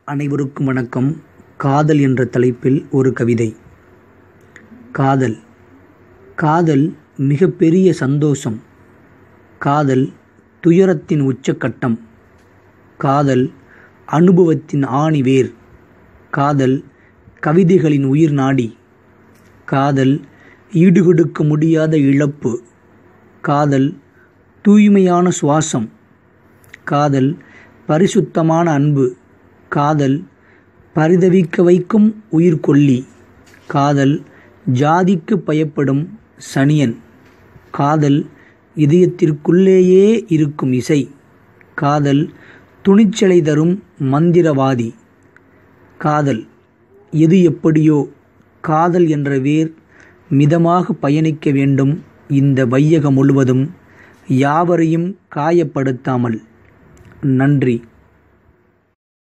அனைவருக்கும் வணக்கம் காதல் என்ற தலைப்பில் ஒரு கவிதை காதல் காதல் மிகப்பெரிய சந்தோஷம் காதல் துயரத்தின் உச்சக்கட்டம் காதல் அனுபவத்தின் ஆணிவேர் காதல் கவிதைகளின் உயிர் நாடி காதல் ஈடுகொடுக்க முடியாத இழப்பு காதல் தூய்மையான சுவாசம் காதல் பரிசுத்தமான அன்பு காதல் பரிதவிக்க வைக்கும் உயிர்கொல்லி காதல் ஜாதிக்கு பயப்படும் சனியன் காதல் இதயத்திற்குள்ளேயே இருக்கும் இசை காதல் துணிச்சலை தரும் மந்திரவாதி காதல் எது எப்படியோ காதல் என்ற வேர் மிதமாக பயணிக்க வேண்டும் இந்த வையகம் முழுவதும் யாவரையும் காயப்படுத்தாமல் நன்றி